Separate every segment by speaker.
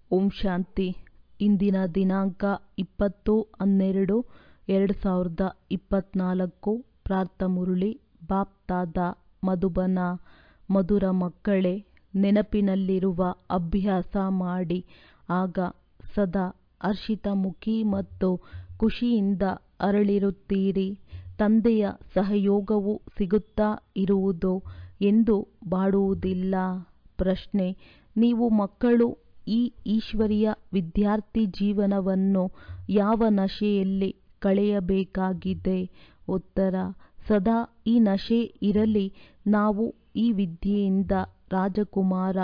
Speaker 1: ಓಂ ಶಾಂತಿ ಇಂದಿನ ದಿನಾಂಕ ಇಪ್ಪತ್ತು ಹನ್ನೆರಡು ಎರಡು ಸಾವಿರದ ಇಪ್ಪತ್ತ್ನಾಲ್ಕು ಪ್ರಾತಃಮುರಳಿ ಬಾಪ್ ತಾದ ಮಧುಬನ ಮಧುರ ಮಕ್ಕಳೇ ನೆನಪಿನಲ್ಲಿರುವ ಅಭ್ಯಾಸ ಮಾಡಿ ಆಗ ಸದಾ ಹರ್ಷಿತಮುಖಿ ಮತ್ತು ಖುಷಿಯಿಂದ ಅರಳಿರುತ್ತೀರಿ ತಂದೆಯ ಸಹಯೋಗವು ಸಿಗುತ್ತಾ ಇರುವುದು ಎಂದು ಬಾಡುವುದಿಲ್ಲ ಪ್ರಶ್ನೆ ನೀವು ಮಕ್ಕಳು ಈ ಈಶ್ವರೀಯ ವಿದ್ಯಾರ್ಥಿ ಜೀವನವನ್ನು ಯಾವ ನಶೆಯಲ್ಲಿ ಕಳೆಯಬೇಕಾಗಿದೆ ಉತ್ತರ ಸದಾ ಈ ನಶೆ ಇರಲಿ ನಾವು ಈ ವಿದ್ಯೆಯಿಂದ ರಾಜಕುಮಾರ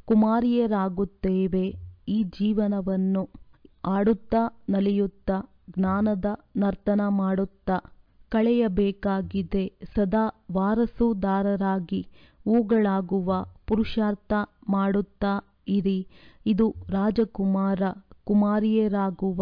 Speaker 1: ಕುಮಾರಿಯರಾಗುತ್ತೇವೆ ಈ ಜೀವನವನ್ನು ಆಡುತ್ತಾ ನಲಿಯುತ್ತಾ ಜ್ಞಾನದ ನರ್ತನ ಮಾಡುತ್ತಾ ಕಳೆಯಬೇಕಾಗಿದೆ ಸದಾ ವಾರಸುದಾರರಾಗಿ ಹೂಗಳಾಗುವ ಪುರುಷಾರ್ಥ ಮಾಡುತ್ತಾ ಇರಿ ಇದು ರಾಜಕುಮಾರ ಕುಮಾರಿಯರಾಗುವ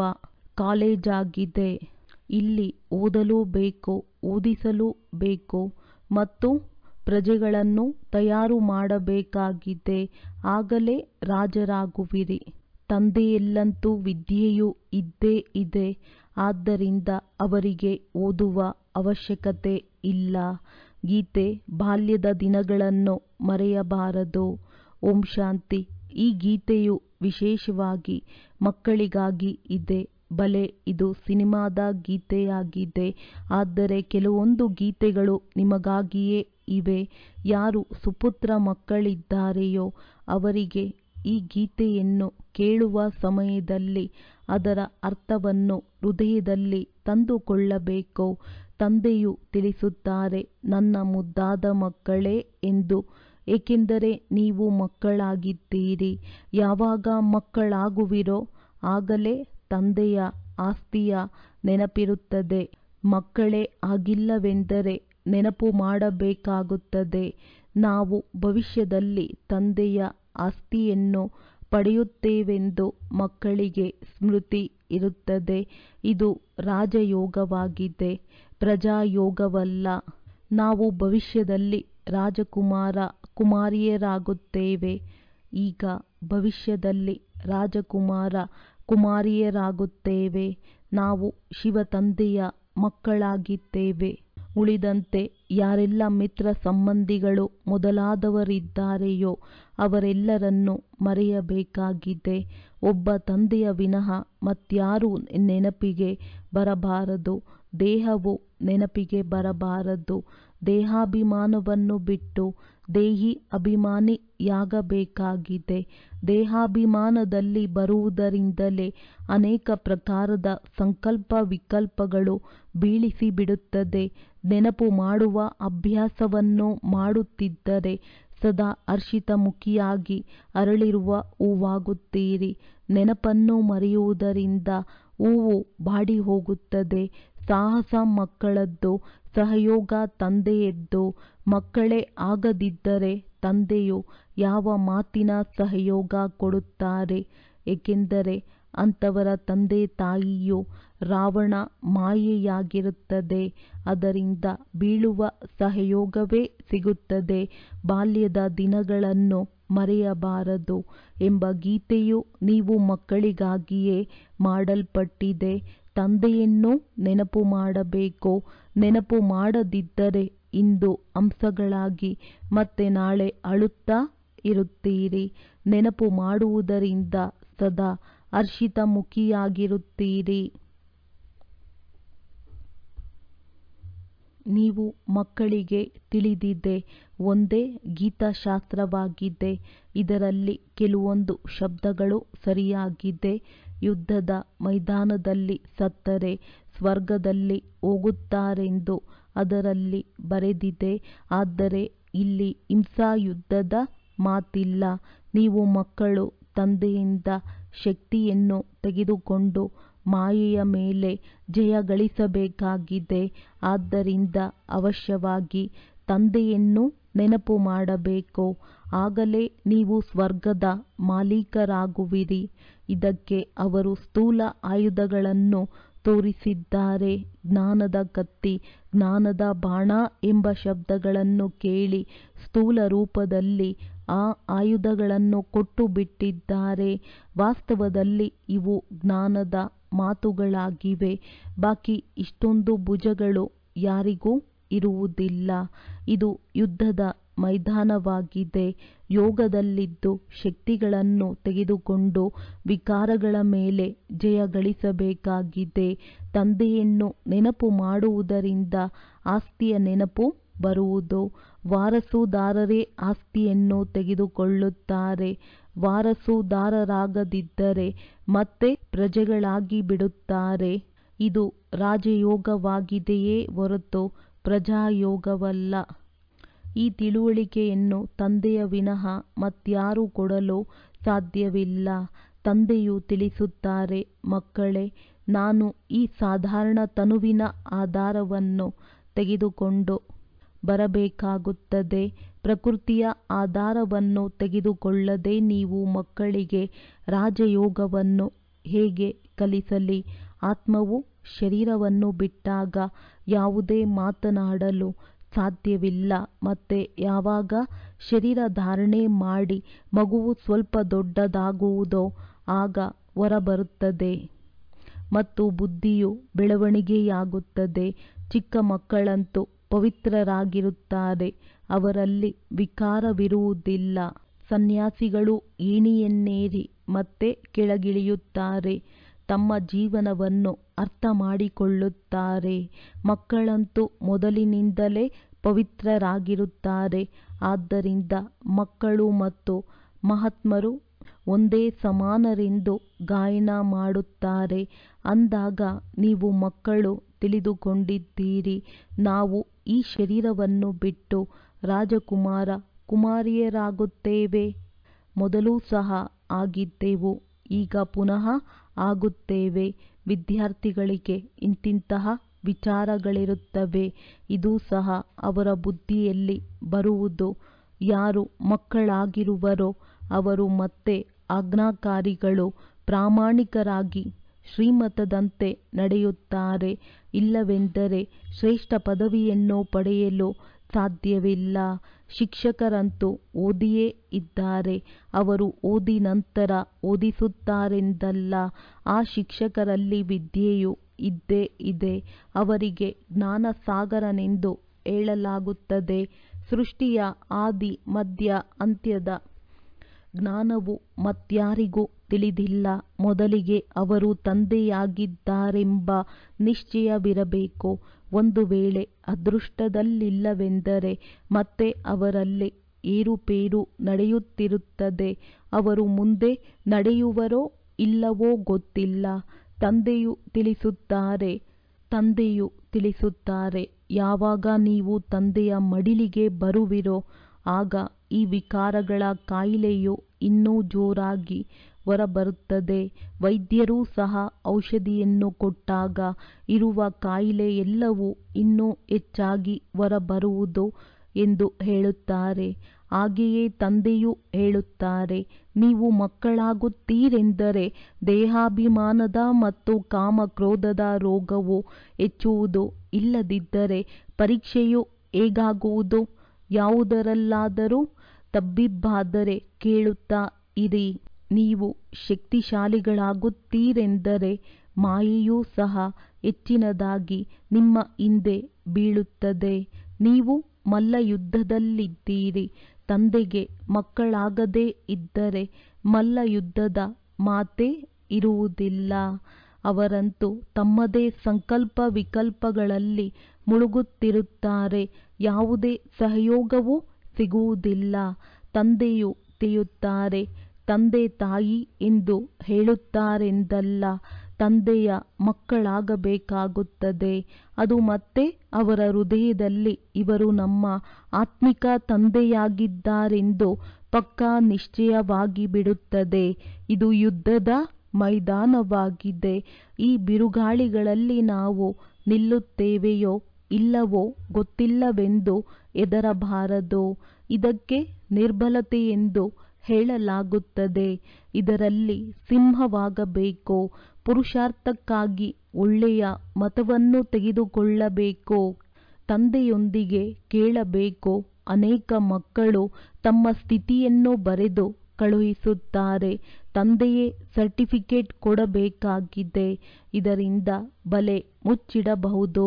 Speaker 1: ಕಾಲೇಜಾಗಿದೆ ಇಲ್ಲಿ ಓದಲೂ ಬೇಕು ಓದಿಸಲೂ ಬೇಕು ಮತ್ತು ಪ್ರಜೆಗಳನ್ನು ತಯಾರು ಮಾಡಬೇಕಾಗಿದೆ ಆಗಲೇ ರಾಜರಾಗುವಿರಿ ತಂದೆಯಲ್ಲಂತೂ ವಿದ್ಯೆಯು ಇದ್ದೇ ಇದೆ ಆದ್ದರಿಂದ ಅವರಿಗೆ ಓದುವ ಅವಶ್ಯಕತೆ ಇಲ್ಲ ಗೀತೆ ಬಾಲ್ಯದ ದಿನಗಳನ್ನು ಮರೆಯಬಾರದು ಓಂ ಶಾಂತಿ ಈ ಗೀತೆಯು ವಿಶೇಷವಾಗಿ ಮಕ್ಕಳಿಗಾಗಿ ಇದೆ ಭಲೆ ಇದು ಸಿನಿಮಾದ ಗೀತೆಯಾಗಿದೆ ಆದರೆ ಕೆಲವೊಂದು ಗೀತೆಗಳು ನಿಮಗಾಗಿಯೇ ಇವೆ ಯಾರು ಸುಪುತ್ರ ಮಕ್ಕಳಿದ್ದಾರೆಯೋ ಅವರಿಗೆ ಈ ಗೀತೆಯನ್ನು ಕೇಳುವ ಸಮಯದಲ್ಲಿ ಅದರ ಅರ್ಥವನ್ನು ಹೃದಯದಲ್ಲಿ ತಂದುಕೊಳ್ಳಬೇಕು ತಂದೆಯು ತಿಳಿಸುತ್ತಾರೆ ನನ್ನ ಮುದ್ದಾದ ಮಕ್ಕಳೇ ಎಂದು ಏಕೆಂದರೆ ನೀವು ಮಕ್ಕಳಾಗಿದ್ದೀರಿ ಯಾವಾಗ ಮಕ್ಕಳಾಗುವಿರೋ ಆಗಲೇ ತಂದೆಯ ಆಸ್ತಿಯ ನೆನಪಿರುತ್ತದೆ ಮಕ್ಕಳೇ ಆಗಿಲ್ಲವೆಂದರೆ ನೆನಪು ಮಾಡಬೇಕಾಗುತ್ತದೆ ನಾವು ಭವಿಷ್ಯದಲ್ಲಿ ತಂದೆಯ ಆಸ್ತಿಯನ್ನು ಪಡೆಯುತ್ತೇವೆಂದು ಮಕ್ಕಳಿಗೆ ಸ್ಮೃತಿ ಇರುತ್ತದೆ ಇದು ರಾಜಯೋಗವಾಗಿದೆ ಪ್ರಜಾಯೋಗವಲ್ಲ ನಾವು ಭವಿಷ್ಯದಲ್ಲಿ ರಾಜಕುಮಾರ ಕುಮಾರಿಯರಾಗುತ್ತೇವೆ ಈಗ ಭವಿಷ್ಯದಲ್ಲಿ ರಾಜಕುಮಾರ ಕುಮಾರಿಯರಾಗುತ್ತೇವೆ ನಾವು ಶಿವ ತಂದೆಯ ಮಕ್ಕಳಾಗಿದ್ದೇವೆ ಉಳಿದಂತೆ ಯಾರೆಲ್ಲ ಮಿತ್ರ ಸಂಬಂಧಿಗಳು ಮೊದಲಾದವರಿದ್ದಾರೆಯೋ ಅವರೆಲ್ಲರನ್ನು ಮರೆಯಬೇಕಾಗಿದೆ ಒಬ್ಬ ತಂದೆಯ ವಿನಃ ಮತ್ಯಾರೂ ನೆನಪಿಗೆ ಬರಬಾರದು ದೇಹವು ನೆನಪಿಗೆ ಬರಬಾರದು ದೇಹಾಭಿಮಾನವನ್ನು ಬಿಟ್ಟು ದೇಹಿ ಅಭಿಮಾನಿಯಾಗಬೇಕಾಗಿದೆ ದೇಹಾಭಿಮಾನದಲ್ಲಿ ಬರುವುದರಿಂದಲೇ ಅನೇಕ ಪ್ರಕಾರದ ಸಂಕಲ್ಪ ವಿಕಲ್ಪಗಳು ಬೀಳಿಸಿಬಿಡುತ್ತದೆ ನೆನಪು ಮಾಡುವ ಅಭ್ಯಾಸವನ್ನು ಮಾಡುತ್ತಿದ್ದರೆ ಸದಾ ಹರ್ಷಿತಮುಖಿಯಾಗಿ ಅರಳಿರುವ ಹೂವಾಗುತ್ತೀರಿ ನೆನಪನ್ನು ಮರೆಯುವುದರಿಂದ ಹೂವು ಬಾಡಿ ಹೋಗುತ್ತದೆ ಸಾಹಸ ಮಕ್ಕಳದ್ದು ಸಹಯೋಗ ತಂದೆಯದ್ದು ಮಕ್ಕಳೇ ಆಗದಿದ್ದರೆ ತಂದೆಯು ಯಾವ ಮಾತಿನ ಸಹಯೋಗ ಕೊಡುತ್ತಾರೆ ಏಕೆಂದರೆ ಅಂಥವರ ತಂದೆ ತಾಯಿಯು ರಾವಣ ಮಾಯೆಯಾಗಿರುತ್ತದೆ ಅದರಿಂದ ಬೀಳುವ ಸಹಯೋಗವೇ ಸಿಗುತ್ತದೆ ಬಾಲ್ಯದ ದಿನಗಳನ್ನು ಮರೆಯಬಾರದು ಎಂಬ ಗೀತೆಯು ನೀವು ಮಕ್ಕಳಿಗಾಗಿಯೇ ಮಾಡಲ್ಪಟ್ಟಿದೆ ತಂದೆಯನ್ನು ನೆನಪು ಮಾಡಬೇಕು ನೆನಪು ಮಾಡದಿದ್ದರೆ ಇಂದು ಹಂಸಗಳಾಗಿ ಮತ್ತೆ ನಾಳೆ ಅಳುತ್ತಾ ಇರುತ್ತೀರಿ ನೆನಪು ಮಾಡುವುದರಿಂದ ಸದಾ ಹರ್ಷಿತಮುಖಿಯಾಗಿರುತ್ತೀರಿ ನೀವು ಮಕ್ಕಳಿಗೆ ತಿಳಿದಿದೆ ಒಂದೇ ಗೀತಶಾಸ್ತ್ರವಾಗಿದೆ ಇದರಲ್ಲಿ ಕೆಲವೊಂದು ಶಬ್ದಗಳು ಸರಿಯಾಗಿದೆ ಯುದ್ಧದ ಮೈದಾನದಲ್ಲಿ ಸತ್ತರೆ ಸ್ವರ್ಗದಲ್ಲಿ ಹೋಗುತ್ತಾರೆಂದು ಅದರಲ್ಲಿ ಬರೆದಿದೆ ಆದರೆ ಇಲ್ಲಿ ಹಿಂಸಾಯುದ್ಧದ ಮಾತಿಲ್ಲ ನೀವು ಮಕ್ಕಳು ತಂದೆಯಿಂದ ಶಕ್ತಿಯನ್ನು ತೆಗೆದುಕೊಂಡು ಮಾಯೆಯ ಮೇಲೆ ಜಯ ಗಳಿಸಬೇಕಾಗಿದೆ ಆದ್ದರಿಂದ ಅವಶ್ಯವಾಗಿ ತಂದೆಯನ್ನು ನೆನಪು ಮಾಡಬೇಕು ಆಗಲೇ ನೀವು ಸ್ವರ್ಗದ ಮಾಲೀಕರಾಗುವಿರಿ ಇದಕ್ಕೆ ಅವರು ಸ್ಥೂಲ ಆಯುಧಗಳನ್ನು ತೋರಿಸಿದ್ದಾರೆ ಜ್ಞಾನದ ಕತ್ತಿ ಜ್ಞಾನದ ಬಾಣ ಎಂಬ ಶಬ್ದಗಳನ್ನು ಕೇಳಿ ಸ್ಥೂಲ ರೂಪದಲ್ಲಿ ಆ ಆಯುಧಗಳನ್ನು ಕೊಟ್ಟು ಬಿಟ್ಟಿದ್ದಾರೆ ವಾಸ್ತವದಲ್ಲಿ ಇವು ಜ್ಞಾನದ ಮಾತುಗಳಾಗಿವೆ ಬಾಕಿ ಇಷ್ಟೊಂದು ಭುಜಗಳು ಯಾರಿಗೂ ಇರುವುದಿಲ್ಲ ಇದು ಯುದ್ಧದ ಮೈದಾನವಾಗಿದೆ ಯೋಗದಲ್ಲಿದ್ದು ಶಕ್ತಿಗಳನ್ನು ತೆಗೆದುಕೊಂಡು ವಿಕಾರಗಳ ಮೇಲೆ ಜಯ ಗಳಿಸಬೇಕಾಗಿದೆ ತಂದೆಯನ್ನು ನೆನಪು ಮಾಡುವುದರಿಂದ ಆಸ್ತಿಯ ನೆನಪು ಬರುವುದು ವಾರಸುದಾರರೇ ಆಸ್ತಿಯನ್ನು ತೆಗೆದುಕೊಳ್ಳುತ್ತಾರೆ ವಾರಸುದಾರರಾಗದಿದ್ದರೆ ಮತ್ತೆ ಪ್ರಜೆಗಳಾಗಿ ಬಿಡುತ್ತಾರೆ ಇದು ರಾಜಯೋಗವಾಗಿದೆಯೇ ಹೊರತು ಪ್ರಜಾಯೋಗವಲ್ಲ ಈ ತಿಳುವಳಿಕೆಯನ್ನು ತಂದೆಯ ವಿನಃ ಮತ್ಯಾರೂ ಕೊಡಲು ಸಾಧ್ಯವಿಲ್ಲ ತಂದೆಯು ತಿಳಿಸುತ್ತಾರೆ ಮಕ್ಕಳೇ ನಾನು ಈ ಸಾಧಾರಣ ತನುವಿನ ಆಧಾರವನ್ನು ತೆಗೆದುಕೊಂಡು ಬರಬೇಕಾಗುತ್ತದೆ ಪ್ರಕೃತಿಯ ಆಧಾರವನ್ನು ತೆಗೆದುಕೊಳ್ಳದೆ ನೀವು ಮಕ್ಕಳಿಗೆ ರಾಜಯೋಗವನ್ನು ಹೇಗೆ ಕಲಿಸಲಿ ಆತ್ಮವು ಶರೀರವನ್ನು ಬಿಟ್ಟಾಗ ಯಾವುದೇ ಮಾತನಾಡಲು ಸಾಧ್ಯವಿಲ್ಲ ಮತ್ತೆ ಯಾವಾಗ ಶರೀರ ಧಾರಣೆ ಮಾಡಿ ಮಗುವು ಸ್ವಲ್ಪ ದೊಡ್ಡದಾಗುವುದೋ ಆಗ ಹೊರಬರುತ್ತದೆ ಮತ್ತು ಬುದ್ಧಿಯು ಬೆಳವಣಿಗೆಯಾಗುತ್ತದೆ ಚಿಕ್ಕ ಮಕ್ಕಳಂತೂ ಪವಿತ್ರರಾಗಿರುತ್ತಾರೆ ಅವರಲ್ಲಿ ವಿಕಾರವಿರುವುದಿಲ್ಲ ಸನ್ಯಾಸಿಗಳು ಏಣಿಯನ್ನೇರಿ ಮತ್ತೆ ಕೆಳಗಿಳಿಯುತ್ತಾರೆ ತಮ್ಮ ಜೀವನವನ್ನು ಅರ್ಥ ಮಾಡಿಕೊಳ್ಳುತ್ತಾರೆ ಮಕ್ಕಳಂತೂ ಮೊದಲಿನಿಂದಲೇ ಪವಿತ್ರರಾಗಿರುತ್ತಾರೆ ಆದ್ದರಿಂದ ಮಕ್ಕಳು ಮತ್ತು ಮಹಾತ್ಮರು ಒಂದೇ ಸಮಾನರೆಂದು ಗಾಯನ ಮಾಡುತ್ತಾರೆ ಅಂದಾಗ ನೀವು ಮಕ್ಕಳು ತಿಳಿದುಕೊಂಡಿದ್ದೀರಿ ನಾವು ಈ ಶರೀರವನ್ನು ಬಿಟ್ಟು ರಾಜಕುಮಾರ ಕುಮಾರಿಯರಾಗುತ್ತೇವೆ ಮೊದಲೂ ಸಹ ಆಗಿದ್ದೆವು ಈಗ ಪುನಃ ಆಗುತ್ತೇವೆ ವಿದ್ಯಾರ್ಥಿಗಳಿಗೆ ಇಂತಿಂತಹ ವಿಚಾರಗಳಿರುತ್ತವೆ ಇದು ಸಹ ಅವರ ಬುದ್ಧಿಯಲ್ಲಿ ಬರುವುದು ಯಾರು ಮಕ್ಕಳಾಗಿರುವರೋ ಅವರು ಮತ್ತೆ ಆಜ್ಞಾಕಾರಿಗಳು ಪ್ರಾಮಾಣಿಕರಾಗಿ ಶ್ರೀಮತದಂತೆ ನಡೆಯುತ್ತಾರೆ ಇಲ್ಲವೆಂದರೆ ಶ್ರೇಷ್ಠ ಪದವಿಯನ್ನು ಪಡೆಯಲು ಸಾಧ್ಯವಿಲ್ಲ ಶಿಕ್ಷಕರಂತೂ ಓದಿಯೇ ಇದ್ದಾರೆ ಅವರು ಓದಿ ನಂತರ ಓದಿಸುತ್ತಾರೆಂದಲ್ಲ ಆ ಶಿಕ್ಷಕರಲ್ಲಿ ವಿದ್ಯೆಯು ಇದ್ದೇ ಇದೆ ಅವರಿಗೆ ಜ್ಞಾನಸಾಗರನೆಂದು ಹೇಳಲಾಗುತ್ತದೆ ಸೃಷ್ಟಿಯ ಆದಿ ಮಧ್ಯ ಅಂತ್ಯದ ಜ್ಞಾನವು ಮತ್ಯಾರಿಗೂ ತಿಳಿದಿಲ್ಲ ಮೊದಲಿಗೆ ಅವರು ತಂದೆಯಾಗಿದ್ದಾರೆಂಬ ನಿಶ್ಚಯವಿರಬೇಕು ಒಂದು ವೇಳೆ ಅದೃಷ್ಟದಲ್ಲಿಲ್ಲವೆಂದರೆ ಮತ್ತೆ ಅವರಲ್ಲಿ ಏರುಪೇರು ನಡೆಯುತ್ತಿರುತ್ತದೆ ಅವರು ಮುಂದೆ ನಡೆಯುವರೋ ಇಲ್ಲವೋ ಗೊತ್ತಿಲ್ಲ ತಂದೆಯು ತಿಳಿಸುತ್ತಾರೆ ತಂದೆಯು ತಿಳಿಸುತ್ತಾರೆ ಯಾವಾಗ ನೀವು ತಂದೆಯ ಮಡಿಲಿಗೆ ಬರುವಿರೋ ಆಗ ಈ ವಿಕಾರಗಳ ಕಾಯಿಲೆಯು ಇನ್ನೂ ಜೋರಾಗಿ ಹೊರಬರುತ್ತದೆ ವೈದ್ಯರೂ ಸಹ ಔಷಧಿಯನ್ನು ಕೊಟ್ಟಾಗ ಇರುವ ಕಾಯಿಲೆ ಎಲ್ಲವೂ ಇನ್ನೂ ಹೆಚ್ಚಾಗಿ ಹೊರಬರುವುದು ಎಂದು ಹೇಳುತ್ತಾರೆ ಹಾಗೆಯೇ ತಂದೆಯೂ ಹೇಳುತ್ತಾರೆ ನೀವು ಮಕ್ಕಳಾಗುತ್ತೀರೆಂದರೆ ದೇಹಾಭಿಮಾನದ ಮತ್ತು ಕಾಮಕ್ರೋಧದ ರೋಗವು ಹೆಚ್ಚುವುದು ಇಲ್ಲದಿದ್ದರೆ ಪರೀಕ್ಷೆಯು ಹೇಗಾಗುವುದು ಯಾವುದರಲ್ಲಾದರೂ ತಬ್ಬಿಬ್ಬಾದರೆ ಕೇಳುತ್ತಾ ಇರಿ ನೀವು ಶಕ್ತಿಶಾಲಿಗಳಾಗುತ್ತೀರೆಂದರೆ ಮಾಯೆಯೂ ಸಹ ಹೆಚ್ಚಿನದಾಗಿ ನಿಮ್ಮ ಹಿಂದೆ ಬೀಳುತ್ತದೆ ನೀವು ಮಲ್ಲಯುದ್ಧದಲ್ಲಿದ್ದೀರಿ ತಂದೆಗೆ ಮಕ್ಕಳಾಗದೇ ಇದ್ದರೆ ಮಲ್ಲಯುದ್ಧದ ಮಾತೇ ಇರುವುದಿಲ್ಲ ಅವರಂತೂ ತಮ್ಮದೇ ಸಂಕಲ್ಪ ವಿಕಲ್ಪಗಳಲ್ಲಿ ಮುಳುಗುತ್ತಿರುತ್ತಾರೆ ಯಾವುದೇ ಸಹಯೋಗವೂ ಸಿಗುವುದಿಲ್ಲ ತಂದೆಯು ತಿಳಿಯುತ್ತಾರೆ ತಂದೆ ತಾಯಿ ಎಂದು ಹೇಳುತ್ತಾರೆಂದಲ್ಲ ತಂದೆಯ ಮಕ್ಕಳಾಗಬೇಕಾಗುತ್ತದೆ ಅದು ಮತ್ತೆ ಅವರ ಹೃದಯದಲ್ಲಿ ಇವರು ನಮ್ಮ ಆತ್ಮಿಕ ತಂದೆಯಾಗಿದ್ದಾರೆಂದು ಪಕ್ಕಾ ನಿಶ್ಚಯವಾಗಿ ಬಿಡುತ್ತದೆ ಇದು ಯುದ್ಧದ ಮೈದಾನವಾಗಿದೆ ಈ ಬಿರುಗಾಳಿಗಳಲ್ಲಿ ನಾವು ನಿಲ್ಲುತ್ತೇವೆಯೋ ಇಲ್ಲವೋ ಗೊತ್ತಿಲ್ಲವೆಂದು ಹೆದರಬಾರದು ಇದಕ್ಕೆ ನಿರ್ಬಲತೆಯೆಂದು ಹೇಳಲಾಗುತ್ತದೆ ಇದರಲ್ಲಿ ಸಿಂಹವಾಗಬೇಕು ಪುರುಷಾರ್ಥಕ್ಕಾಗಿ ಒಳ್ಳೆಯ ಮತವನ್ನು ತೆಗೆದುಕೊಳ್ಳಬೇಕು ತಂದೆಯೊಂದಿಗೆ ಕೇಳಬೇಕು ಅನೇಕ ಮಕ್ಕಳು ತಮ್ಮ ಸ್ಥಿತಿಯನ್ನು ಬರೆದು ಕಳುಹಿಸುತ್ತಾರೆ ತಂದೆಯೇ ಸರ್ಟಿಫಿಕೇಟ್ ಕೊಡಬೇಕಾಗಿದೆ ಇದರಿಂದ ಬಲೆ ಮುಚ್ಚಿಡಬಹುದು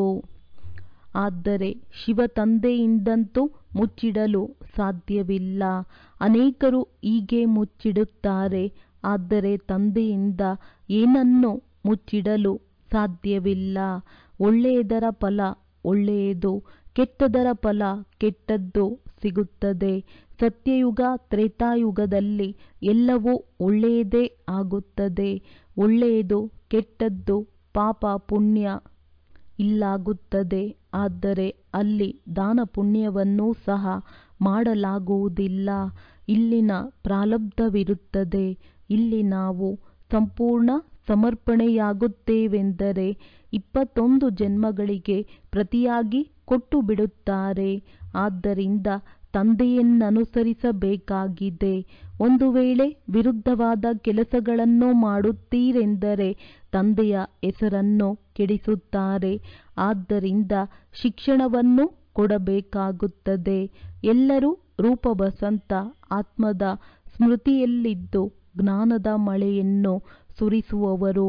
Speaker 1: ಆದರೆ ಶಿವ ತಂದೆಯಿಂದಂತೂ ಮುಚ್ಚಿಡಲು ಸಾಧ್ಯವಿಲ್ಲ ಅನೇಕರು ಹೀಗೆ ಮುಚ್ಚಿಡುತ್ತಾರೆ ಆದರೆ ತಂದೆಯಿಂದ ಏನನ್ನು ಮುಚ್ಚಿಡಲು ಸಾಧ್ಯವಿಲ್ಲ ಒಳ್ಳೆಯದರ ಫಲ ಒಳ್ಳೆಯದು ಕೆಟ್ಟದರ ಫಲ ಕೆಟ್ಟದ್ದು ಸಿಗುತ್ತದೆ ಸತ್ಯಯುಗ ತ್ರೇತಾಯುಗದಲ್ಲಿ ಎಲ್ಲವೂ ಒಳ್ಳೆಯದೇ ಆಗುತ್ತದೆ ಒಳ್ಳೆಯದು ಕೆಟ್ಟದ್ದು ಪಾಪ ಪುಣ್ಯ ಇಲ್ಲಾಗುತ್ತದೆ ಆದರೆ ಅಲ್ಲಿ ದಾನ ಪುಣ್ಯವನ್ನೂ ಸಹ ಮಾಡಲಾಗುವುದಿಲ್ಲ ಇಲ್ಲಿನ ಪ್ರಾರಬ್ಧವಿರುತ್ತದೆ ಇಲ್ಲಿ ನಾವು ಸಂಪೂರ್ಣ ಸಮರ್ಪಣೆಯಾಗುತ್ತೇವೆಂದರೆ ಇಪ್ಪತ್ತೊಂದು ಜನ್ಮಗಳಿಗೆ ಪ್ರತಿಯಾಗಿ ಕೊಟ್ಟು ಬಿಡುತ್ತಾರೆ ಆದ್ದರಿಂದ ತಂದೆಯನ್ನನುಸರಿಸಬೇಕಾಗಿದೆ ಒಂದು ವೇಳೆ ವಿರುದ್ಧವಾದ ಕೆಲಸಗಳನ್ನು ಮಾಡುತ್ತೀರೆಂದರೆ ತಂದೆಯ ಹೆಸರನ್ನು ಕೆಡಿಸುತ್ತಾರೆ ಆದ್ದರಿಂದ ಶಿಕ್ಷಣವನ್ನು ಕೊಡಬೇಕಾಗುತ್ತದೆ ಎಲ್ಲರೂ ರೂಪಬಸಂತ ಆತ್ಮದ ಸ್ಮೃತಿಯಲ್ಲಿದ್ದು ಜ್ಞಾನದ ಮಳೆಯನ್ನು ಸುರಿಸುವವರು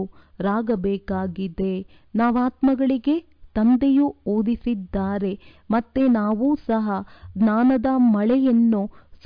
Speaker 1: ರಾಗಬೇಕಾಗಿದೆ ನಾವಾತ್ಮಗಳಿಗೆ ತಂದೆಯು ಓದಿಸಿದ್ದಾರೆ ಮತ್ತೆ ನಾವೂ ಸಹ ಜ್ಞಾನದ ಮಳೆಯನ್ನು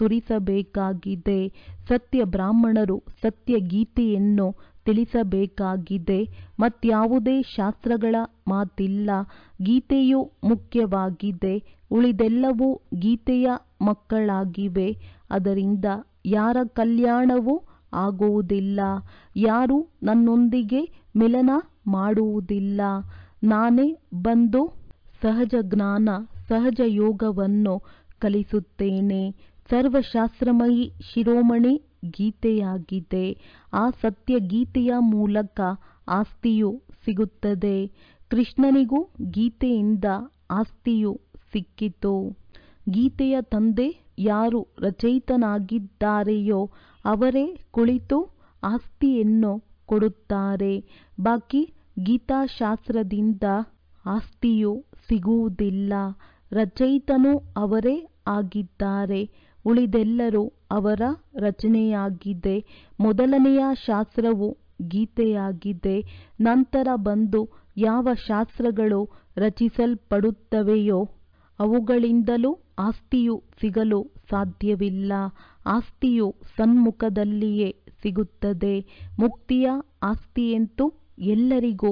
Speaker 1: ಸುರಿಸಬೇಕಾಗಿದೆ ಸತ್ಯ ಬ್ರಾಹ್ಮಣರು ಸತ್ಯ ಗೀತೆಯನ್ನು ತಿಳಿಸಬೇಕಾಗಿದೆ ಮತ್ಯಾವುದೇ ಶಾಸ್ತ್ರಗಳ ಮಾತಿಲ್ಲ ಗೀತೆಯು ಮುಖ್ಯವಾಗಿದೆ ಉಳಿದೆಲ್ಲವೂ ಗೀತೆಯ ಮಕ್ಕಳಾಗಿವೆ ಅದರಿಂದ ಯಾರ ಕಲ್ಯಾಣವೂ ಆಗುವುದಿಲ್ಲ ಯಾರೂ ನನ್ನೊಂದಿಗೆ ಮಿಲನ ಮಾಡುವುದಿಲ್ಲ ನಾನೇ ಬಂದು ಸಹಜ ಜ್ಞಾನ ಸಹಜ ಯೋಗವನ್ನು ಕಲಿಸುತ್ತೇನೆ ಸರ್ವಶಾಸ್ತ್ರಮಯಿ ಶಿರೋಮಣಿ ಗೀತೆಯಾಗಿದೆ ಆ ಸತ್ಯ ಗೀತೆಯ ಮೂಲಕ ಆಸ್ತಿಯು ಸಿಗುತ್ತದೆ ಕೃಷ್ಣನಿಗೂ ಗೀತೆಯಿಂದ ಆಸ್ತಿಯು ಸಿಕ್ಕಿತು ಗೀತೆಯ ತಂದೆ ಯಾರು ರಚಯಿತನಾಗಿದ್ದಾರೆಯೋ ಅವರೇ ಕುಳಿತು ಆಸ್ತಿಯನ್ನು ಕೊಡುತ್ತಾರೆ ಬಾಕಿ ಗೀತಾಶಾಸ್ತ್ರದಿಂದ ಆಸ್ತಿಯು ಸಿಗುವುದಿಲ್ಲ ರಚಯಿತನೂ ಅವರೇ ಆಗಿದ್ದಾರೆ ಉಳಿದೆಲ್ಲರೂ ಅವರ ರಚನೆಯಾಗಿದೆ ಮೊದಲನೆಯ ಶಾಸ್ತ್ರವು ಗೀತೆಯಾಗಿದೆ ನಂತರ ಬಂದು ಯಾವ ಶಾಸ್ತ್ರಗಳು ರಚಿಸಲ್ಪಡುತ್ತವೆಯೋ ಅವುಗಳಿಂದಲೂ ಆಸ್ತಿಯು ಸಿಗಲು ಸಾಧ್ಯವಿಲ್ಲ ಆಸ್ತಿಯು ಸನ್ಮುಖದಲ್ಲಿಯೇ ಸಿಗುತ್ತದೆ ಮುಕ್ತಿಯ ಆಸ್ತಿಯಂತೂ ಎಲ್ಲರಿಗೂ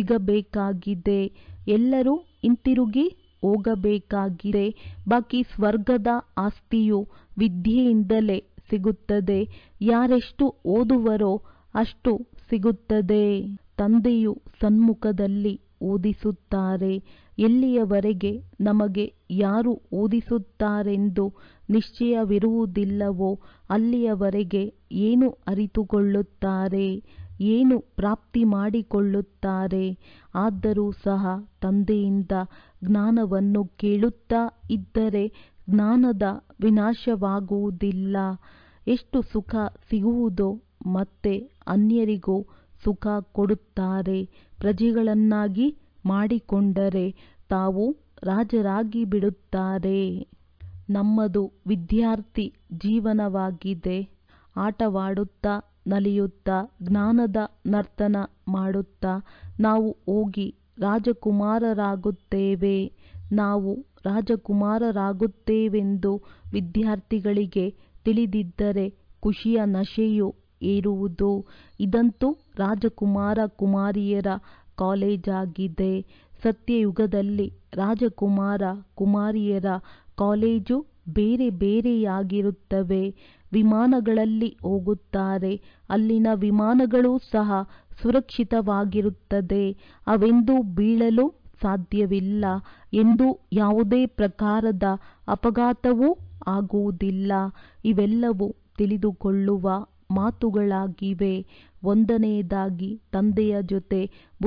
Speaker 1: ಸಿಗಬೇಕಾಗಿದೆ ಎಲ್ಲರೂ ಹಿಂತಿರುಗಿ ಹೋಗಬೇಕಾಗಿದೆ ಬಾಕಿ ಸ್ವರ್ಗದ ಆಸ್ತಿಯು ವಿದ್ಯೆಯಿಂದಲೇ ಸಿಗುತ್ತದೆ ಯಾರೆಷ್ಟು ಓದುವರೋ ಅಷ್ಟು ಸಿಗುತ್ತದೆ ತಂದೆಯು ಸನ್ಮುಖದಲ್ಲಿ ಓದಿಸುತ್ತಾರೆ ಎಲ್ಲಿಯವರೆಗೆ ನಮಗೆ ಯಾರು ಓದಿಸುತ್ತಾರೆಂದು ನಿಶ್ಚಯವಿರುವುದಿಲ್ಲವೋ ಅಲ್ಲಿಯವರೆಗೆ ಏನು ಅರಿತುಕೊಳ್ಳುತ್ತಾರೆ ಏನು ಪ್ರಾಪ್ತಿ ಮಾಡಿಕೊಳ್ಳುತ್ತಾರೆ ಆದರೂ ಸಹ ತಂದೆಯಿಂದ ಜ್ಞಾನವನ್ನು ಕೇಳುತ್ತಾ ಇದ್ದರೆ ಜ್ಞಾನದ ವಿನಾಶವಾಗುವುದಿಲ್ಲ ಎಷ್ಟು ಸುಖ ಸಿಗುವುದೋ ಮತ್ತೆ ಅನ್ಯರಿಗೂ ಸುಖ ಕೊಡುತ್ತಾರೆ ಪ್ರಜೆಗಳನ್ನಾಗಿ ಮಾಡಿಕೊಂಡರೆ ತಾವು ರಾಜರಾಗಿ ಬಿಡುತ್ತಾರೆ ನಮ್ಮದು ವಿದ್ಯಾರ್ಥಿ ಜೀವನವಾಗಿದೆ ಆಟವಾಡುತ್ತಾ ನಲಿಯುತ್ತಾ ಜ್ಞಾನದ ನರ್ತನ ಮಾಡುತ್ತಾ ನಾವು ಹೋಗಿ ರಾಜಕುಮಾರರಾಗುತ್ತೇವೆ ನಾವು ರಾಜಕುಮಾರರಾಗುತ್ತೇವೆಂದು ವಿದ್ಯಾರ್ಥಿಗಳಿಗೆ ತಿಳಿದಿದ್ದರೆ ಖುಷಿಯ ನಶೆಯು ಏರುವುದು ಇದಂತೂ ರಾಜಕುಮಾರ ಕುಮಾರಿಯರ ಕಾಲೇಜಾಗಿದೆ ಸತ್ಯಯುಗದಲ್ಲಿ ರಾಜಕುಮಾರ ಕುಮಾರಿಯರ ಕಾಲೇಜು ಬೇರೆ ಬೇರೆಯಾಗಿರುತ್ತವೆ ವಿಮಾನಗಳಲ್ಲಿ ಹೋಗುತ್ತಾರೆ ಅಲ್ಲಿನ ವಿಮಾನಗಳೂ ಸಹ ಸುರಕ್ಷಿತವಾಗಿರುತ್ತದೆ ಅವೆಂದೂ ಬೀಳಲು ಸಾಧ್ಯವಿಲ್ಲ ಎಂದು ಯಾವುದೇ ಪ್ರಕಾರದ ಅಪಘಾತವೂ ಆಗುವುದಿಲ್ಲ ಇವೆಲ್ಲವೂ ತಿಳಿದುಕೊಳ್ಳುವ ಮಾತುಗಳಾಗಿವೆ ಒಂದನೆಯದಾಗಿ ತಂದೆಯ ಜೊತೆ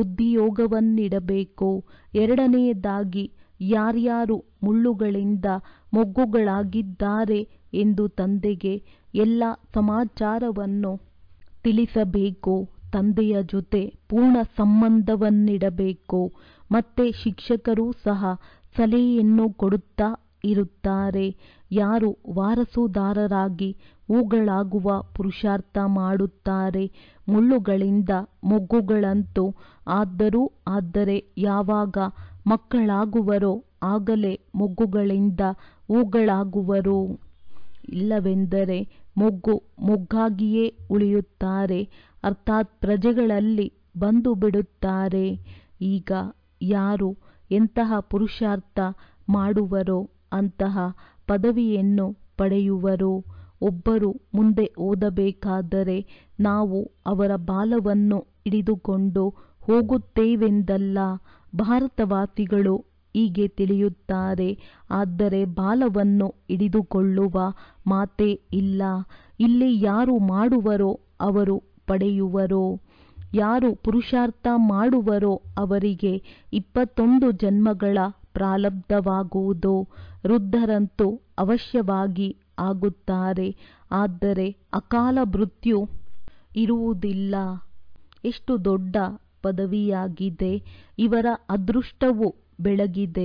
Speaker 1: ಬುದ್ಧಿಯೋಗವನ್ನಿಡಬೇಕು ಎರಡನೆಯದಾಗಿ ಯಾರ್ಯಾರು ಮುಳ್ಳುಗಳಿಂದ ಮೊಗ್ಗುಗಳಾಗಿದ್ದಾರೆ ಎಂದು ತಂದೆಗೆ ಎಲ್ಲ ಸಮಾಚಾರವನ್ನು ತಿಳಿಸಬೇಕು ತಂದೆಯ ಜೊತೆ ಪೂರ್ಣ ಸಂಬಂಧವನ್ನಿಡಬೇಕು ಮತ್ತೆ ಶಿಕ್ಷಕರೂ ಸಹ ಸಲಹೆಯನ್ನು ಕೊಡುತ್ತಾ ಇರುತ್ತಾರೆ ಯಾರು ವಾರಸುದಾರರಾಗಿ ಹೂಗಳಾಗುವ ಪುರುಷಾರ್ಥ ಮಾಡುತ್ತಾರೆ ಮುಳ್ಳುಗಳಿಂದ ಮೊಗ್ಗುಗಳಂತೂ ಆದರೂ ಆದರೆ ಯಾವಾಗ ಮಕ್ಕಳಾಗುವರೋ ಆಗಲೇ ಮೊಗ್ಗುಗಳಿಂದ ಹೂಗಳಾಗುವರು ಇಲ್ಲವೆಂದರೆ ಮೊಗ್ಗು ಮೊಗ್ಗಾಗಿಯೇ ಉಳಿಯುತ್ತಾರೆ ಅರ್ಥಾತ್ ಪ್ರಜೆಗಳಲ್ಲಿ ಬಂದು ಬಿಡುತ್ತಾರೆ ಈಗ ಯಾರು ಎಂತಹ ಪುರುಷಾರ್ಥ ಮಾಡುವರೋ ಅಂತಹ ಪದವಿಯನ್ನು ಪಡೆಯುವರು ಒಬ್ಬರು ಮುಂದೆ ಓದಬೇಕಾದರೆ ನಾವು ಅವರ ಬಾಲವನ್ನು ಹಿಡಿದುಕೊಂಡು ಹೋಗುತ್ತೇವೆಂದಲ್ಲ ಭಾರತವಾಸಿಗಳು ಹೀಗೆ ತಿಳಿಯುತ್ತಾರೆ ಆದರೆ ಬಾಲವನ್ನು ಹಿಡಿದುಕೊಳ್ಳುವ ಮಾತೇ ಇಲ್ಲ ಇಲ್ಲಿ ಯಾರು ಮಾಡುವರೋ ಅವರು ಪಡೆಯುವರು ಯಾರು ಪುರುಷಾರ್ಥ ಮಾಡುವರೋ ಅವರಿಗೆ ಇಪ್ಪತ್ತೊಂದು ಜನ್ಮಗಳ ಪ್ರಾರಬ್ಧವಾಗುವುದು ವೃದ್ಧರಂತೂ ಅವಶ್ಯವಾಗಿ ಆಗುತ್ತಾರೆ ಆದರೆ ಅಕಾಲ ಮೃತ್ಯು ಇರುವುದಿಲ್ಲ ಎಷ್ಟು ದೊಡ್ಡ ಪದವಿಯಾಗಿದೆ ಇವರ ಅದೃಷ್ಟವು ಬೆಳಗಿದೆ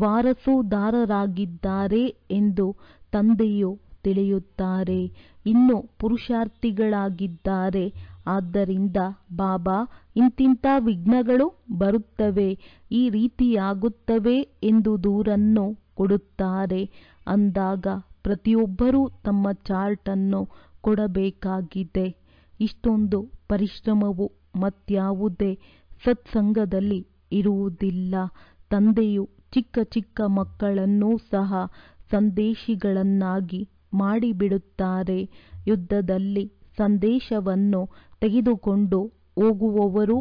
Speaker 1: ವಾರಸುದಾರರಾಗಿದ್ದಾರೆ ಎಂದು ತಂದೆಯು ತಿಳಿಯುತ್ತಾರೆ ಇನ್ನು ಪುರುಷಾರ್ಥಿಗಳಾಗಿದ್ದಾರೆ ಆದ್ದರಿಂದ ಬಾಬಾ ಇಂತಿಂಥ ವಿಘ್ನಗಳು ಬರುತ್ತವೆ ಈ ರೀತಿಯಾಗುತ್ತವೆ ಎಂದು ದೂರನ್ನು ಕೊಡುತ್ತಾರೆ ಅಂದಾಗ ಪ್ರತಿಯೊಬ್ಬರೂ ತಮ್ಮ ಚಾರ್ಟನ್ನು ಕೊಡಬೇಕಾಗಿದೆ ಇಷ್ಟೊಂದು ಪರಿಶ್ರಮವು ಮತ್ಯಾವುದೇ ಸತ್ಸಂಗದಲ್ಲಿ ಇರುವುದಿಲ್ಲ ತಂದೆಯು ಚಿಕ್ಕ ಚಿಕ್ಕ ಮಕ್ಕಳನ್ನೂ ಸಹ ಸಂದೇಶಿಗಳನ್ನಾಗಿ ಮಾಡಿಬಿಡುತ್ತಾರೆ ಯುದ್ಧದಲ್ಲಿ ಸಂದೇಶವನ್ನು ತೆಗೆದುಕೊಂಡು ಹೋಗುವವರು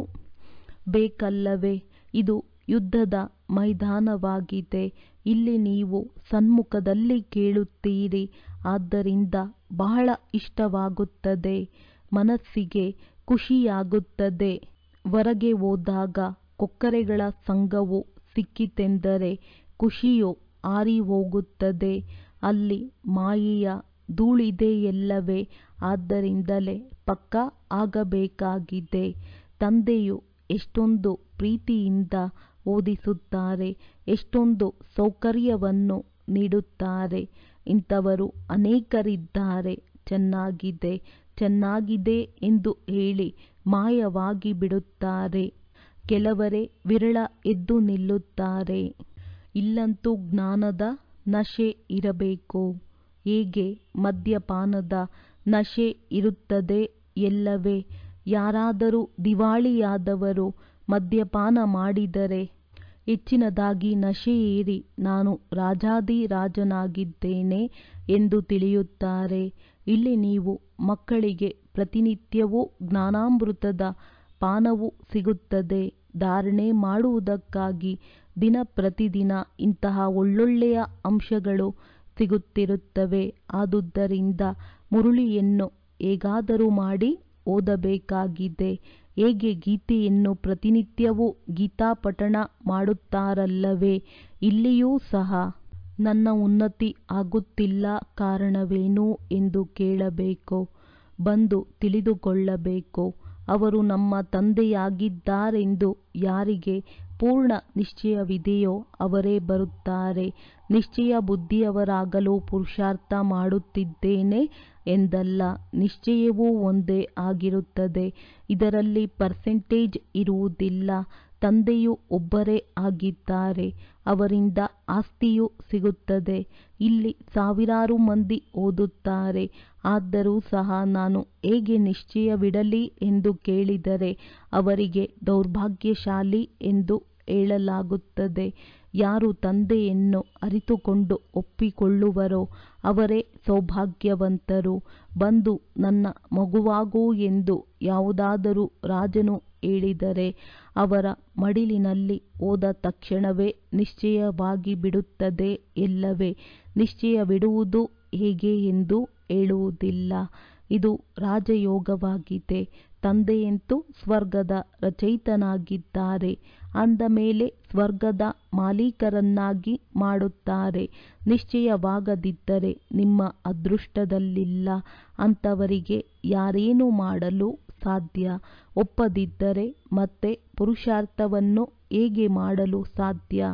Speaker 1: ಬೇಕಲ್ಲವೇ ಇದು ಯುದ್ಧದ ಮೈದಾನವಾಗಿದೆ ಇಲ್ಲಿ ನೀವು ಸನ್ಮುಖದಲ್ಲಿ ಕೇಳುತ್ತೀರಿ ಆದ್ದರಿಂದ ಬಹಳ ಇಷ್ಟವಾಗುತ್ತದೆ ಮನಸ್ಸಿಗೆ ಖುಷಿಯಾಗುತ್ತದೆ ಹೊರಗೆ ಹೋದಾಗ ಕೊಕ್ಕರೆಗಳ ಸಂಘವು ಸಿಕ್ಕಿತೆಂದರೆ ಖುಷಿಯು ಹಾರಿ ಹೋಗುತ್ತದೆ ಅಲ್ಲಿ ಮಾಯೆಯ ಧೂಳಿದೆಯಲ್ಲವೇ ಆದ್ದರಿಂದಲೇ ಪಕ್ಕ ಆಗಬೇಕಾಗಿದೆ ತಂದೆಯು ಎಷ್ಟೊಂದು ಪ್ರೀತಿಯಿಂದ ಓದಿಸುತ್ತಾರೆ ಎಷ್ಟೊಂದು ಸೌಕರ್ಯವನ್ನು ನೀಡುತ್ತಾರೆ ಇಂಥವರು ಅನೇಕರಿದ್ದಾರೆ ಚೆನ್ನಾಗಿದೆ ಚೆನ್ನಾಗಿದೆ ಎಂದು ಹೇಳಿ ಮಾಯವಾಗಿ ಬಿಡುತ್ತಾರೆ ಕೆಲವರೇ ವಿರಳ ಎದ್ದು ನಿಲ್ಲುತ್ತಾರೆ ಇಲ್ಲಂತೂ ಜ್ಞಾನದ ನಶೆ ಇರಬೇಕು ಹೇಗೆ ಮದ್ಯಪಾನದ ನಶೆ ಇರುತ್ತದೆ ಎಲ್ಲವೇ ಯಾರಾದರೂ ದಿವಾಳಿಯಾದವರು ಮದ್ಯಪಾನ ಮಾಡಿದರೆ ಹೆಚ್ಚಿನದಾಗಿ ನಶೆ ಏರಿ ನಾನು ರಾಜಾದಿರಾಜನಾಗಿದ್ದೇನೆ ಎಂದು ತಿಳಿಯುತ್ತಾರೆ ಇಲ್ಲಿ ನೀವು ಮಕ್ಕಳಿಗೆ ಪ್ರತಿನಿತ್ಯವೂ ಜ್ಞಾನಾಮೃತದ ಪಾನವು ಸಿಗುತ್ತದೆ ಧಾರಣೆ ಮಾಡುವುದಕ್ಕಾಗಿ ದಿನ ಪ್ರತಿದಿನ ಇಂತಹ ಒಳ್ಳೊಳ್ಳೆಯ ಅಂಶಗಳು ಸಿಗುತ್ತಿರುತ್ತವೆ ಆದುದರಿಂದ ಮುರುಳಿಯನ್ನು ಹೇಗಾದರೂ ಮಾಡಿ ಓದಬೇಕಾಗಿದೆ ಹೇಗೆ ಗೀತೆಯನ್ನು ಪ್ರತಿನಿತ್ಯವೂ ಗೀತಾಪಠಣ ಮಾಡುತ್ತಾರಲ್ಲವೇ ಇಲ್ಲಿಯೂ ಸಹ ನನ್ನ ಉನ್ನತಿ ಆಗುತ್ತಿಲ್ಲ ಕಾರಣವೇನು ಎಂದು ಕೇಳಬೇಕು ಬಂದು ತಿಳಿದುಕೊಳ್ಳಬೇಕು ಅವರು ನಮ್ಮ ತಂದೆಯಾಗಿದ್ದಾರೆಂದು ಯಾರಿಗೆ ಪೂರ್ಣ ನಿಶ್ಚಯವಿದೆಯೋ ಅವರೇ ಬರುತ್ತಾರೆ ನಿಶ್ಚಯ ಬುದ್ಧಿಯವರಾಗಲು ಪುರುಷಾರ್ಥ ಮಾಡುತ್ತಿದ್ದೇನೆ ಎಂದಲ್ಲ ನಿಶ್ಚಯವೂ ಒಂದೇ ಆಗಿರುತ್ತದೆ ಇದರಲ್ಲಿ ಪರ್ಸೆಂಟೇಜ್ ಇರುವುದಿಲ್ಲ ತಂದೆಯು ಒಬ್ಬರೇ ಆಗಿದ್ದಾರೆ ಅವರಿಂದ ಆಸ್ತಿಯು ಸಿಗುತ್ತದೆ ಇಲ್ಲಿ ಸಾವಿರಾರು ಮಂದಿ ಓದುತ್ತಾರೆ ಆದರೂ ಸಹ ನಾನು ಹೇಗೆ ನಿಶ್ಚಯವಿಡಲಿ ಎಂದು ಕೇಳಿದರೆ ಅವರಿಗೆ ದೌರ್ಭಾಗ್ಯಶಾಲಿ ಎಂದು ಹೇಳಲಾಗುತ್ತದೆ ಯಾರು ತಂದೆಯನ್ನು ಅರಿತುಕೊಂಡು ಒಪ್ಪಿಕೊಳ್ಳುವರೋ ಅವರೇ ಸೌಭಾಗ್ಯವಂತರು ಬಂದು ನನ್ನ ಮಗುವಾಗು ಎಂದು ಯಾವುದಾದರೂ ರಾಜನು ಹೇಳಿದರೆ ಅವರ ಮಡಿಲಿನಲ್ಲಿ ಹೋದ ತಕ್ಷಣವೇ ನಿಶ್ಚಯವಾಗಿ ಬಿಡುತ್ತದೆ ಎಲ್ಲವೇ ನಿಶ್ಚಯವಿಡುವುದು ಹೇಗೆ ಎಂದು ಹೇಳುವುದಿಲ್ಲ ಇದು ರಾಜಯೋಗವಾಗಿದೆ ತಂದೆಯಂತೂ ಸ್ವರ್ಗದ ರಚಯಿತನಾಗಿದ್ದಾರೆ ಅಂದ ಮೇಲೆ ಸ್ವರ್ಗದ ಮಾಲೀಕರನ್ನಾಗಿ ಮಾಡುತ್ತಾರೆ ನಿಶ್ಚಯವಾಗದಿದ್ದರೆ ನಿಮ್ಮ ಅದೃಷ್ಟದಲ್ಲಿಲ್ಲ ಅಂಥವರಿಗೆ ಯಾರೇನು ಮಾಡಲು ಸಾಧ್ಯ ಒಪ್ಪದಿದ್ದರೆ ಮತ್ತೆ ಪುರುಷಾರ್ಥವನ್ನು ಹೇಗೆ ಮಾಡಲು ಸಾಧ್ಯ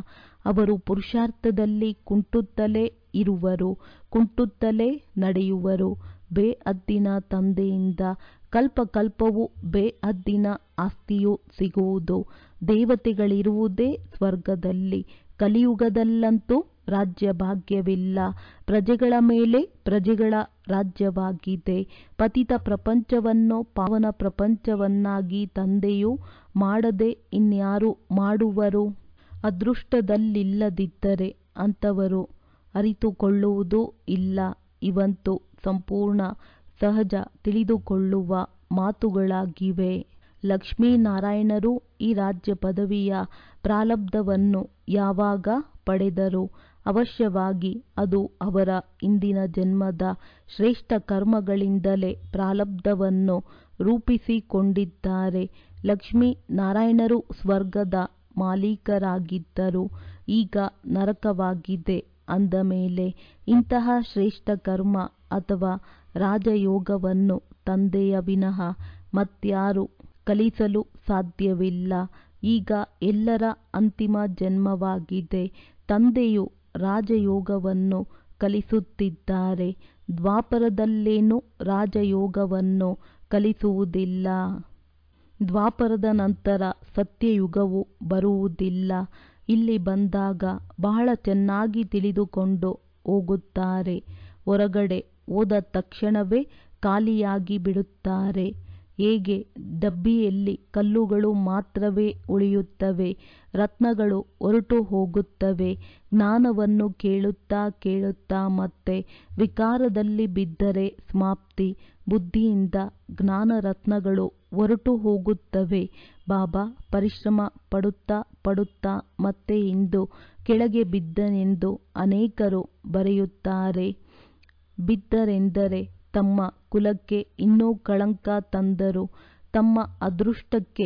Speaker 1: ಅವರು ಪುರುಷಾರ್ಥದಲ್ಲಿ ಕುಂಟುತ್ತಲೇ ಇರುವರು ಕುಂಟುತ್ತಲೇ ನಡೆಯುವರು ಬೇಅದ್ದಿನ ತಂದೆಯಿಂದ ಕಲ್ಪಕಲ್ಪವೂ ಬೇಅದ್ದಿನ ಆಸ್ತಿಯು ಸಿಗುವುದು ದೇವತೆಗಳಿರುವುದೇ ಸ್ವರ್ಗದಲ್ಲಿ ಕಲಿಯುಗದಲ್ಲಂತೂ ರಾಜ್ಯ ಭಾಗ್ಯವಿಲ್ಲ ಪ್ರಜೆಗಳ ಮೇಲೆ ಪ್ರಜೆಗಳ ರಾಜ್ಯವಾಗಿದೆ ಪತಿತ ಪ್ರಪಂಚವನ್ನು ಪಾವನ ಪ್ರಪಂಚವನ್ನಾಗಿ ತಂದೆಯು ಮಾಡದೆ ಇನ್ಯಾರು ಮಾಡುವರು ಅದೃಷ್ಟದಲ್ಲಿಲ್ಲದಿದ್ದರೆ ಅಂಥವರು ಅರಿತುಕೊಳ್ಳುವುದೂ ಇಲ್ಲ ಇವಂತೂ ಸಂಪೂರ್ಣ ಸಹಜ ತಿಳಿದುಕೊಳ್ಳುವ ಮಾತುಗಳಾಗಿವೆ ಲಕ್ಷ್ಮೀನಾರಾಯಣರು ಈ ರಾಜ್ಯ ಪದವಿಯ ಪ್ರಾರಬ್ಧವನ್ನು ಯಾವಾಗ ಪಡೆದರು ಅವಶ್ಯವಾಗಿ ಅದು ಅವರ ಇಂದಿನ ಜನ್ಮದ ಶ್ರೇಷ್ಠ ಕರ್ಮಗಳಿಂದಲೇ ಪ್ರಾರಬ್ಧವನ್ನು ರೂಪಿಸಿಕೊಂಡಿದ್ದಾರೆ ಲಕ್ಷ್ಮೀ ನಾರಾಯಣರು ಸ್ವರ್ಗದ ಮಾಲೀಕರಾಗಿದ್ದರು ಈಗ ನರಕವಾಗಿದೆ ಅಂದ ಮೇಲೆ ಇಂತಹ ಶ್ರೇಷ್ಠ ಕರ್ಮ ಅಥವಾ ರಾಜಯೋಗವನ್ನು ತಂದೆಯ ವಿನಃ ಮತ್ಯಾರು ಕಲಿಸಲು ಸಾಧ್ಯವಿಲ್ಲ ಈಗ ಎಲ್ಲರ ಅಂತಿಮ ಜನ್ಮವಾಗಿದೆ ತಂದೆಯು ರಾಜಯೋಗವನ್ನು ಕಲಿಸುತ್ತಿದ್ದಾರೆ ದ್ವಾಪರದಲ್ಲೇನೂ ರಾಜಯೋಗವನ್ನು ಕಲಿಸುವುದಿಲ್ಲ ದ್ವಾಪರದ ನಂತರ ಸತ್ಯಯುಗವು ಬರುವುದಿಲ್ಲ ಇಲ್ಲಿ ಬಂದಾಗ ಬಹಳ ಚೆನ್ನಾಗಿ ತಿಳಿದುಕೊಂಡು ಹೋಗುತ್ತಾರೆ ಹೊರಗಡೆ ಹೋದ ತಕ್ಷಣವೇ ಖಾಲಿಯಾಗಿ ಬಿಡುತ್ತಾರೆ ಹೇಗೆ ಡಬ್ಬಿಯಲ್ಲಿ ಕಲ್ಲುಗಳು ಮಾತ್ರವೇ ಉಳಿಯುತ್ತವೆ ರತ್ನಗಳು ಹೊರಟು ಹೋಗುತ್ತವೆ ಜ್ಞಾನವನ್ನು ಕೇಳುತ್ತಾ ಕೇಳುತ್ತಾ ಮತ್ತೆ ವಿಕಾರದಲ್ಲಿ ಬಿದ್ದರೆ ಸಮಾಪ್ತಿ ಬುದ್ಧಿಯಿಂದ ಜ್ಞಾನ ರತ್ನಗಳು ಹೊರಟು ಹೋಗುತ್ತವೆ ಬಾಬಾ ಪರಿಶ್ರಮ ಪಡುತ್ತಾ ಪಡುತ್ತಾ ಮತ್ತೆ ಇಂದು ಕೆಳಗೆ ಬಿದ್ದನೆಂದು ಅನೇಕರು ಬರೆಯುತ್ತಾರೆ ಬಿದ್ದರೆಂದರೆ ತಮ್ಮ ಕುಲಕ್ಕೆ ಇನ್ನೂ ಕಳಂಕ ತಂದರು ತಮ್ಮ ಅದೃಷ್ಟಕ್ಕೆ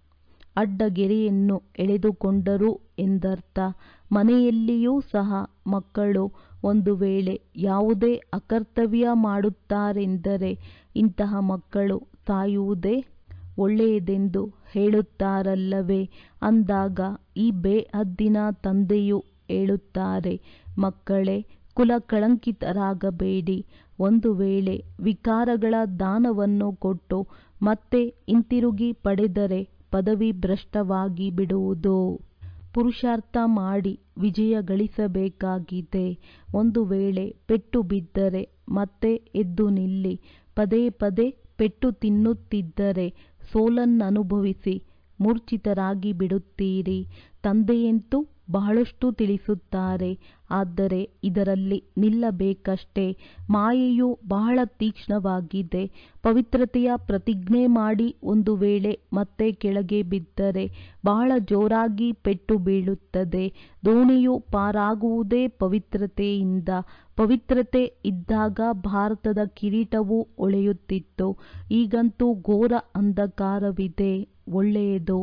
Speaker 1: ಅಡ್ಡಗೆರೆಯನ್ನು ಎಳೆದುಕೊಂಡರು ಎಂದರ್ಥ ಮನೆಯಲ್ಲಿಯೂ ಸಹ ಮಕ್ಕಳು ಒಂದು ವೇಳೆ ಯಾವುದೇ ಅಕರ್ತವ್ಯ ಮಾಡುತ್ತಾರೆಂದರೆ ಇಂತಹ ಮಕ್ಕಳು ಸಾಯುವುದೇ ಒಳ್ಳೆಯದೆಂದು ಹೇಳುತ್ತಾರಲ್ಲವೇ ಅಂದಾಗ ಈ ಬೇಹದ್ದಿನ ತಂದೆಯು ಹೇಳುತ್ತಾರೆ ಮಕ್ಕಳೇ ಕುಲ ಕಳಂಕಿತರಾಗಬೇಡಿ ಒಂದು ವೇಳೆ ವಿಕಾರಗಳ ದಾನವನ್ನು ಕೊಟ್ಟು ಮತ್ತೆ ಹಿಂತಿರುಗಿ ಪಡೆದರೆ ಪದವಿ ಭ್ರಷ್ಟವಾಗಿ ಬಿಡುವುದು ಪುರುಷಾರ್ಥ ಮಾಡಿ ವಿಜಯ ಗಳಿಸಬೇಕಾಗಿದೆ ಒಂದು ವೇಳೆ ಪೆಟ್ಟು ಬಿದ್ದರೆ ಮತ್ತೆ ಎದ್ದು ನಿಲ್ಲಿ ಪದೇ ಪದೇ ಪೆಟ್ಟು ತಿನ್ನುತ್ತಿದ್ದರೆ ಸೋಲನ್ನನುಭವಿಸಿ ಮೂರ್ಛಿತರಾಗಿ ಬಿಡುತ್ತೀರಿ ತಂದೆಯಂತೂ ಬಹಳಷ್ಟು ತಿಳಿಸುತ್ತಾರೆ ಆದರೆ ಇದರಲ್ಲಿ ನಿಲ್ಲಬೇಕಷ್ಟೇ ಮಾಯೆಯು ಬಹಳ ತೀಕ್ಷ್ಣವಾಗಿದೆ ಪವಿತ್ರತೆಯ ಪ್ರತಿಜ್ಞೆ ಮಾಡಿ ಒಂದು ವೇಳೆ ಮತ್ತೆ ಕೆಳಗೆ ಬಿದ್ದರೆ ಬಹಳ ಜೋರಾಗಿ ಪೆಟ್ಟು ಬೀಳುತ್ತದೆ ದೋಣಿಯು ಪಾರಾಗುವುದೇ ಪವಿತ್ರತೆಯಿಂದ ಪವಿತ್ರತೆ ಇದ್ದಾಗ ಭಾರತದ ಕಿರೀಟವು ಹೊಳೆಯುತ್ತಿತ್ತು ಈಗಂತೂ ಘೋರ ಅಂಧಕಾರವಿದೆ ಒಳ್ಳೆಯದು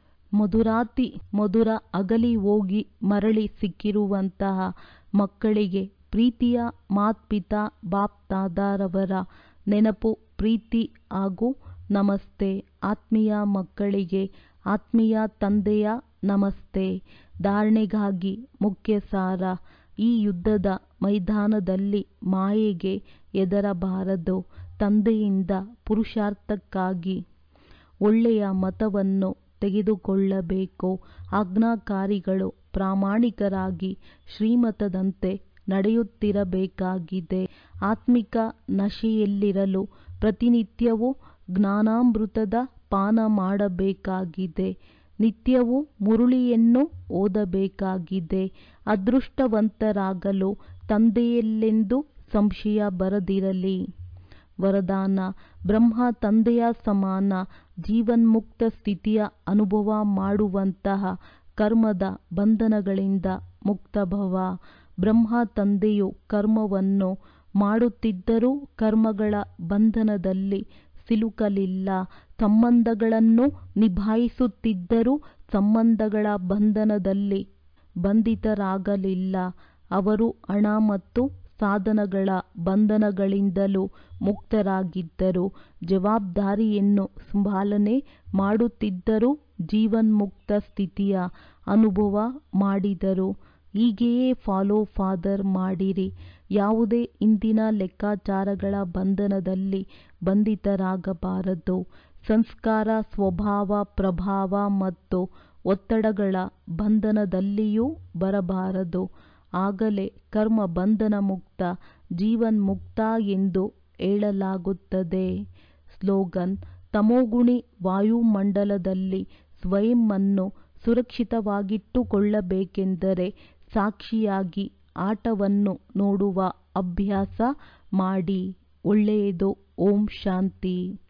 Speaker 1: ಮಧುರಾತಿ ಮಧುರ ಅಗಲಿ ಹೋಗಿ ಮರಳಿ ಸಿಕ್ಕಿರುವಂತಹ ಮಕ್ಕಳಿಗೆ ಪ್ರೀತಿಯ ಮಾತ್ಪಿತಾ ಬಾಪ್ತಾದಾರವರ ನೆನಪು ಪ್ರೀತಿ ಹಾಗೂ ನಮಸ್ತೆ ಆತ್ಮೀಯ ಮಕ್ಕಳಿಗೆ ಆತ್ಮೀಯ ತಂದೆಯ ನಮಸ್ತೆ ಧಾರಣೆಗಾಗಿ ಮುಖ್ಯ ಸಾರ ಈ ಯುದ್ಧದ ಮೈದಾನದಲ್ಲಿ ಮಾಯೆಗೆ ಹೆದರಬಾರದು ತಂದೆಯಿಂದ ಪುರುಷಾರ್ಥಕ್ಕಾಗಿ ಒಳ್ಳೆಯ ಮತವನ್ನು ತೆಗೆದುಕೊಳ್ಳಬೇಕು ಆಜ್ಞಾಕಾರಿಗಳು ಪ್ರಾಮಾಣಿಕರಾಗಿ ಶ್ರೀಮತದಂತೆ ನಡೆಯುತ್ತಿರಬೇಕಾಗಿದೆ ಆತ್ಮಿಕ ನಶೆಯಲ್ಲಿರಲು ಪ್ರತಿನಿತ್ಯವೂ ಜ್ಞಾನಾಮೃತದ ಪಾನ ಮಾಡಬೇಕಾಗಿದೆ ನಿತ್ಯವೂ ಮುರುಳಿಯನ್ನು ಓದಬೇಕಾಗಿದೆ ಅದೃಷ್ಟವಂತರಾಗಲು ತಂದೆಯಲ್ಲೆಂದು ಸಂಶಯ ಬರದಿರಲಿ ವರದಾನ ಬ್ರಹ್ಮ ತಂದೆಯ ಸಮಾನ ಜೀವನ್ಮುಕ್ತ ಸ್ಥಿತಿಯ ಅನುಭವ ಮಾಡುವಂತಹ ಕರ್ಮದ ಬಂಧನಗಳಿಂದ ಮುಕ್ತಭವ ಬ್ರಹ್ಮ ತಂದೆಯು ಕರ್ಮವನ್ನು ಮಾಡುತ್ತಿದ್ದರೂ ಕರ್ಮಗಳ ಬಂಧನದಲ್ಲಿ ಸಿಲುಕಲಿಲ್ಲ ಸಂಬಂಧಗಳನ್ನು ನಿಭಾಯಿಸುತ್ತಿದ್ದರೂ ಸಂಬಂಧಗಳ ಬಂಧನದಲ್ಲಿ ಬಂಧಿತರಾಗಲಿಲ್ಲ ಅವರು ಹಣ ಮತ್ತು ಸಾಧನಗಳ ಬಂಧನಗಳಿಂದಲೂ ಮುಕ್ತರಾಗಿದ್ದರು ಜವಾಬ್ದಾರಿಯನ್ನು ಸಂಭಾಲನೆ ಮಾಡುತ್ತಿದ್ದರೂ ಜೀವನ್ಮುಕ್ತ ಸ್ಥಿತಿಯ ಅನುಭವ ಮಾಡಿದರು ಹೀಗೆಯೇ ಫಾಲೋ ಫಾದರ್ ಮಾಡಿರಿ ಯಾವುದೇ ಹಿಂದಿನ ಲೆಕ್ಕಾಚಾರಗಳ ಬಂಧನದಲ್ಲಿ ಬಂಧಿತರಾಗಬಾರದು ಸಂಸ್ಕಾರ ಸ್ವಭಾವ ಪ್ರಭಾವ ಮತ್ತು ಒತ್ತಡಗಳ ಬಂಧನದಲ್ಲಿಯೂ ಬರಬಾರದು ಆಗಲೇ ಕರ್ಮ ಬಂಧನ ಮುಕ್ತ ಜೀವನ್ಮುಕ್ತ ಎಂದು ಹೇಳಲಾಗುತ್ತದೆ ಸ್ಲೋಗನ್ ತಮೋಗುಣಿ ವಾಯುಮಂಡಲದಲ್ಲಿ ಸ್ವಯಂವನ್ನು ಸುರಕ್ಷಿತವಾಗಿಟ್ಟುಕೊಳ್ಳಬೇಕೆಂದರೆ ಸಾಕ್ಷಿಯಾಗಿ ಆಟವನ್ನು ನೋಡುವ ಅಭ್ಯಾಸ ಮಾಡಿ ಒಳ್ಳೆಯದು ಓಂ ಶಾಂತಿ